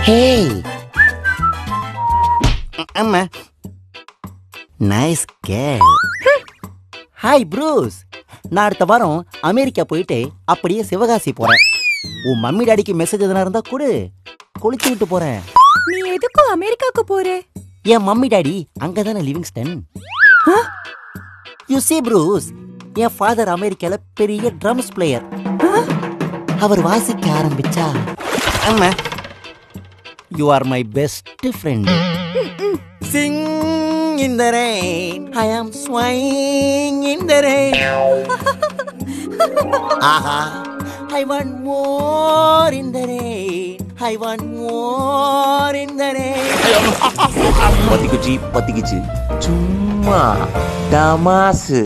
ஹே அம்மா nice girl hi Bruce நான் அடுத்த வாரம் அமெரிக்கா போயிட்டு அப்படியே சிவகாசி போறேன் உன் மம்மி டாடிக்கு மெசேஜ் எதனா இருந்தா கொடு கொளுத்தி விட்டு போறேன் நீ எதுக்கும் அமெரிக்காக்கு போற என் மம்மி டாடி அங்கதானே லிவிங்ஸ்டன் யூ see ப்ரூஸ் என் ஃபாதர் அமெரிக்கால பெரிய ட்ரம்ஸ் பிளேயர் அவர் வாசிக்க ஆரம்பிச்சா அம்மா you are my best friend sing in the rain I am swing in the rain aha I want more in the rain I want more in the rain பத்திக்குச்சி பத்திக்குச்சு சும்மா டமாசு